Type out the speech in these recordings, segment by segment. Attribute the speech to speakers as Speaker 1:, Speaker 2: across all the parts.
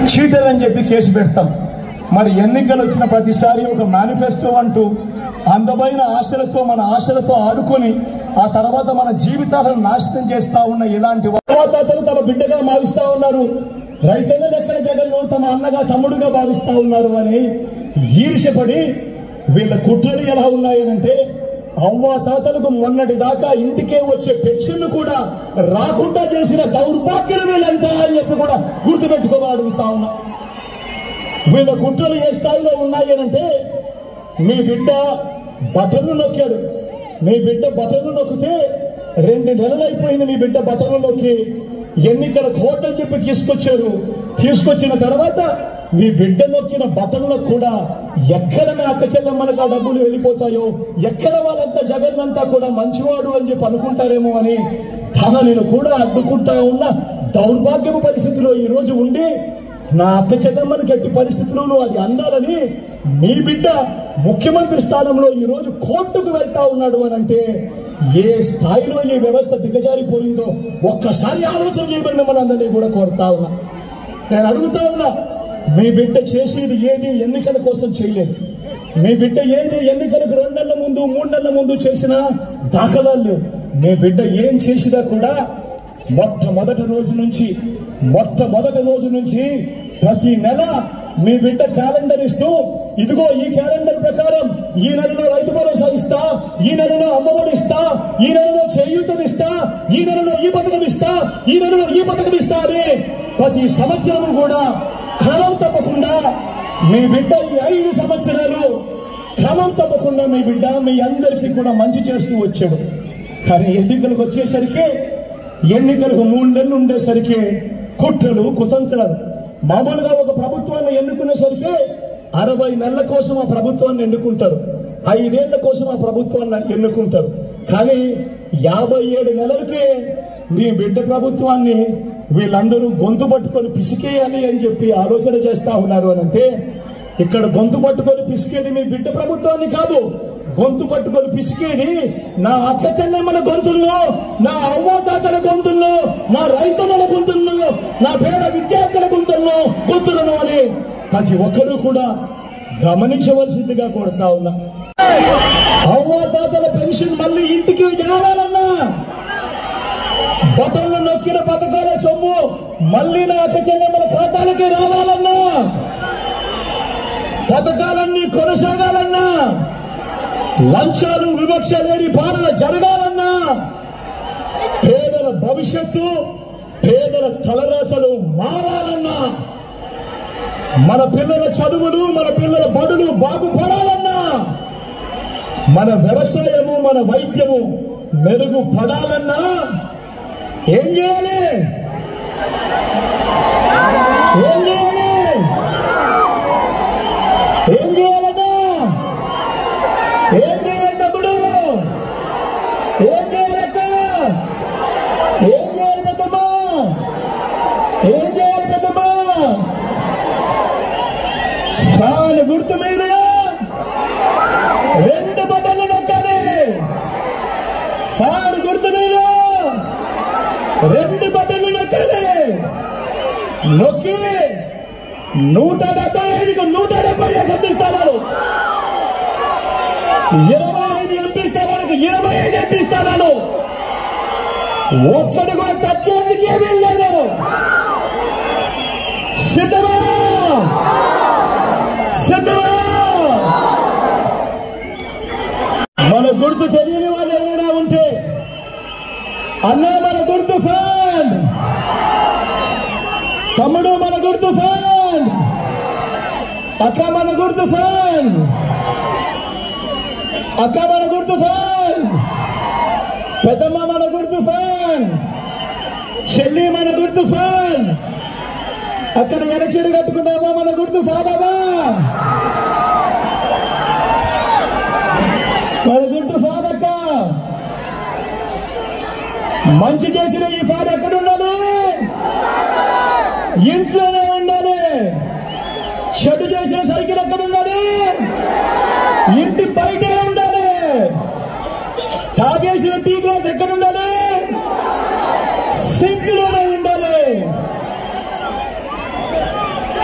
Speaker 1: cheater అని చెప్పి case పెడతాం మరి ఎన్నికలు వచ్చిన ప్రతిసారి ఒక మేనిఫెస్టో అంటూ అందమైన ఆశలతో మన ఆశలతో ఆడుకొని ఆ తర్వాత మన జీవితాలను నాశనం చేస్తా ఉన్న ఇలాంటి తర్వాత అతను తమ బిడ్డగా భావిస్తా ఉన్నారు రైతన్నలు ఎక్కడ జగన్ను తమ అన్నగా తమ్ముడుగా భావిస్తా ఉన్నారు అని ఈర్ష్యపడి వీళ్ళ కుట్రలు ఎలా ఉన్నాయనంటే అవ్వ తాతలకు మొన్నటి దాకా ఇంటికే వచ్చే పెన్షన్లు కూడా రాకుండా చేసిన దౌర్భాగ్యులు వీళ్ళంతా అని చెప్పి కూడా గుర్తుపెట్టుకోవాలి అడుగుతా ఉన్నా వీళ్ళ కుట్రలు ఏ స్థాయిలో ఉన్నాయి అంటే మీ బిడ్డ బటన్లు నొక్కాడు మీ బిడ్డ బటన్లు నొక్కితే రెండు నెలలు అయిపోయింది మీ బిడ్డ బటన్లు నొక్కి ఎన్నికల కోర్టు అని చెప్పి తీసుకొచ్చారు తీసుకొచ్చిన తర్వాత మీ బిడ్డ నొక్కిన బటన్లకు కూడా ఎక్కడ నా అక్క చెల్లెమ్మలకు ఆ డబ్బులు వెళ్ళిపోతాయో ఎక్కడ వాళ్ళంతా జగన్ అంతా కూడా మంచివాడు అని చెప్పి అనుకుంటారేమో అని నేను కూడా అడ్డుకుంటా ఉన్న దౌర్భాగ్యపు పరిస్థితిలో ఈ రోజు ఉండి నా అక్క చెల్లెమ్మని గట్టి పరిస్థితుల్లో అది అందాలని మీ బిడ్డ ముఖ్యమంత్రి స్థానంలో ఈ రోజు కోర్టుకు వెళ్తా ఉన్నాడు అని అంటే ఏ స్థాయిలో ఈ వ్యవస్థ దిగజారిపోయిందో ఒక్కసారి ఆలోచన చేయమని మిమ్మల్ని అందరినీ కూడా కోరుతా ఉన్నా నేను అడుగుతా ఉన్నా మీ బిడ్డ చేసేది ఏది ఎన్నికల కోసం చేయలేదు మీ బిడ్డ ఏది ఎన్నికలకు రెండు నెలల ముందు మూడు నెలల ముందు చేసిన దాఖలాలు లేవు మీ బిడ్డ ఏం చేసినా కూడా మొట్టమొదటి రోజు నుంచి మొట్టమొదటి రోజు నుంచి ప్రతి నెల మీ బిడ్డ క్యాలెండర్ ఇస్తూ ఇదిగో ఈ క్యాలెండర్ ప్రకారం ఈ నెలలో రైతు భరోసా ఇస్తా ఈ నెలలో అమ్మఒడి ఇస్తా ఈ నెలలో చేయూతనిస్తా ఈ నెలలో ఈ పథకం ఇస్తా ఈ నెలలో ఈ పథకం ఇస్తా అని ప్రతి సంవత్సరము కూడా క్రమం తప్పకుండా మీ బిడ్డ ఈ ఐదు సంవత్సరాలు క్రమం తప్పకుండా మీ బిడ్డ మీ అందరికీ కూడా మంచి చేస్తూ వచ్చాడు కానీ ఎన్నికలకు వచ్చేసరికి ఎన్నికలకు మూడు నెలలు ఉండేసరికి కుట్రలు కుతంత్రాలు మామూలుగా ఒక ప్రభుత్వాన్ని ఎన్నుకునేసరికి అరవై నెలల కోసం ఆ ప్రభుత్వాన్ని ఎన్నుకుంటారు ఐదేళ్ల కోసం ఆ ప్రభుత్వాన్ని ఎన్నుకుంటారు కానీ యాభై ఏడు నెలలకే మీ బిడ్డ ప్రభుత్వాన్ని వీళ్ళందరూ గొంతు పట్టుకొని పిసికేయాలి అని చెప్పి ఆలోచన చేస్తా ఉన్నారు అని అంటే ఇక్కడ గొంతు పట్టుకొని పిసికేది మీ బిడ్డ ప్రభుత్వాన్ని కాదు గొంతు పట్టుకొని పిసికేది నా అక్క చెల్లెమ్మల గొంతుల్లో నా అవ్వదాతల గొంతుల్లో నా రైతుల గొంతుల్లో నా పేద విద్యార్థుల గొంతుల్లో గొంతులను అని ప్రతి ఒక్కరూ కూడా గమనించవలసిందిగా కోరుతా ఉన్నా అవ్వదాతల పెన్షన్ మళ్ళీ ఇంటికి చేరాలన్నా బటన్లు నొక్కిన పథకాల సొమ్ము మళ్ళీ నా అక్క చెల్లెమ్మల ఖాతాలకి రావాలన్నా పథకాలన్నీ కొనసాగాలన్నా లంచాలు వివక్ష లేని పాలన జరగాలన్నా పేదల భవిష్యత్తు పేదల తలరాతలు మారాలన్నా మన పిల్లల చదువులు మన పిల్లల బడులు బాగుపడాలన్నా మన వ్యవసాయము మన వైద్యము మెరుగుపడాలన్నా ఏం చేయాలి ఏం చేయాలి ఏం చేయాలన్నా ఏం చేయాలి తమ్ముడు ఏం చేయాలక్క ఏం చేయాలి పెద్దమ్మా ఏం చేయాలి పెద్దమ్మా ఫ్యాన్ గుర్తు మీద రెండు బట్టలు నొక్కాలి ఫ్యాన్ గుర్తు మీద రెండు బట్టలు నొక్కాలి నొక్కి నూట డెబ్బై ఐదుకు నూట డెబ్బై ఐదు అందిస్తాను ఇరవై ఐదు ఎంపీ స్థానాలకు ఇరవై ఐదు ఎంపీ స్థానాలు ఒక్కడి కూడా తగ్గేందుకు ఏమీ లేదు సిద్ధమా సిద్ధమా మన గుర్తు తెలియని వాళ్ళు ఎవరైనా ఉంటే అన్నా మన గుర్తు ఫ్యాన్ తమ్ముడు మన గుర్తు ఫ్యాన్ అక్క మన గుర్తు ఫ్యాన్ అక్క మన గుర్తు ఫ్యాన్ పెద్దమ్మ మన గుర్తు ఫ్యాన్ చెల్లి మన గుర్తు ఫ్యాన్ అక్కడ ఎరచెడు కట్టుకున్నావా మన గుర్తు ఫాదావా మన గుర్తు ఫాదక్క మంచి చేసిన ఈ ఫాద్ ఎక్కడ ఉండాలి ఇంట్లోనే ఉండాలి చెడు చేసిన సైకిల్ ఎక్కడ ఉండాలి ఇంటి బయటే ఉండాలి తాగేసిన టీ గ్లాస్ ఎక్కడ ఉండాలి సింక్ లోనే ఉండాలి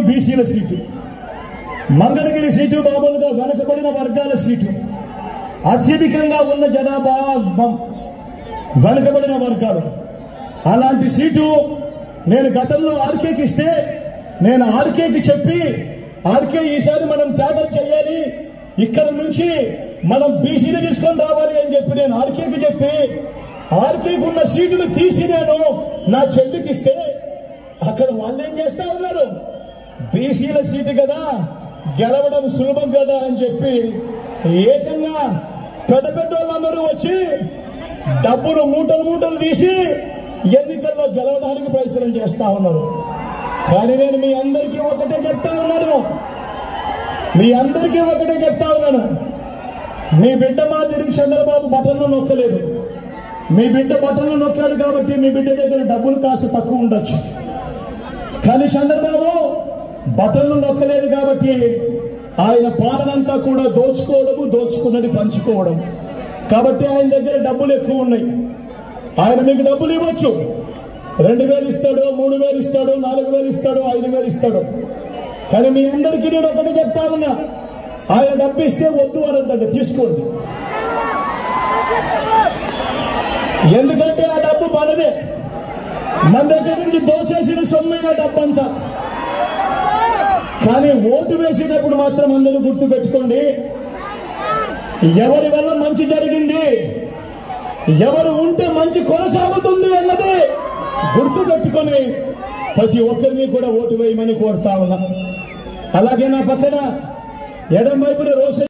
Speaker 1: బీసీల సీటు మంగళగిరి సీటు మామూలుగా వెనకబడిన వర్గాల సీటు అత్యధికంగా ఉన్న జనాభా మ- వెనకబడిన వర్గాలు అలాంటి సీటు నేను గతంలో ఆర్కేకి ఇస్తే నేను ఆర్కేకి చెప్పి ఆర్కే ఈసారి మనం త్యాగం చేయాలి ఇక్కడ నుంచి మనం బీసీని తీసుకొని రావాలి అని చెప్పి నేను ఆర్కేకి చెప్పి ఆర్కేకి ఉన్న సీటును తీసి నేను నా చెల్లికి ఇస్తే అక్కడ వాళ్ళు ఏం చేస్తా ఉన్నారు బీసీల సీటు కదా గెలవడం సులభం కదా అని చెప్పి ఏకంగా పెద్ద పెద్ద వాళ్ళందరూ వచ్చి డబ్బులు మూటలు మూటలు తీసి ఎన్నికల్లో గెలవడానికి ప్రయత్నం చేస్తా ఉన్నారు కానీ నేను మీ అందరికీ ఒకటే చెప్తా ఉన్నాను మీ అందరికీ ఒకటే చెప్తా ఉన్నాను మీ బిడ్డ మాదిరి చంద్రబాబు బటన్లు నొక్కలేదు మీ బిడ్డ బటన్లు నొక్కాడు కాబట్టి మీ బిడ్డ దగ్గర డబ్బులు కాస్త తక్కువ ఉండొచ్చు కానీ చంద్రబాబు బటన్లు నొక్కలేదు కాబట్టి ఆయన పాలనంతా కూడా దోచుకోవడము దోచుకున్నది పంచుకోవడం కాబట్టి ఆయన దగ్గర డబ్బులు ఎక్కువ ఉన్నాయి ఆయన మీకు డబ్బులు ఇవ్వచ్చు రెండు వేలు ఇస్తాడు మూడు వేలు ఇస్తాడు నాలుగు వేలు ఇస్తాడు ఐదు వేలు ఇస్తాడు కానీ మీ అందరికీ నేను ఒకటి చెప్తా ఉన్నా ఆయన డబ్బు ఇస్తే వద్దు అనొద్దండి తీసుకోండి ఎందుకంటే ఆ డబ్బు మనదే మన దగ్గర నుంచి దోచేసిన సొమ్మే ఆ డబ్బంతా కానీ ఓటు వేసేటప్పుడు మాత్రం అందరూ గుర్తు పెట్టుకోండి ఎవరి వల్ల మంచి జరిగింది ఎవరు ఉంటే మంచి కొనసాగుతుంది అన్నది గుర్తు పెట్టుకొని ప్రతి ఒక్కరిని కూడా ఓటు వేయమని కోరుతా ఉన్నా అలాగే నా పక్కన ఎడం వైపున రోషన్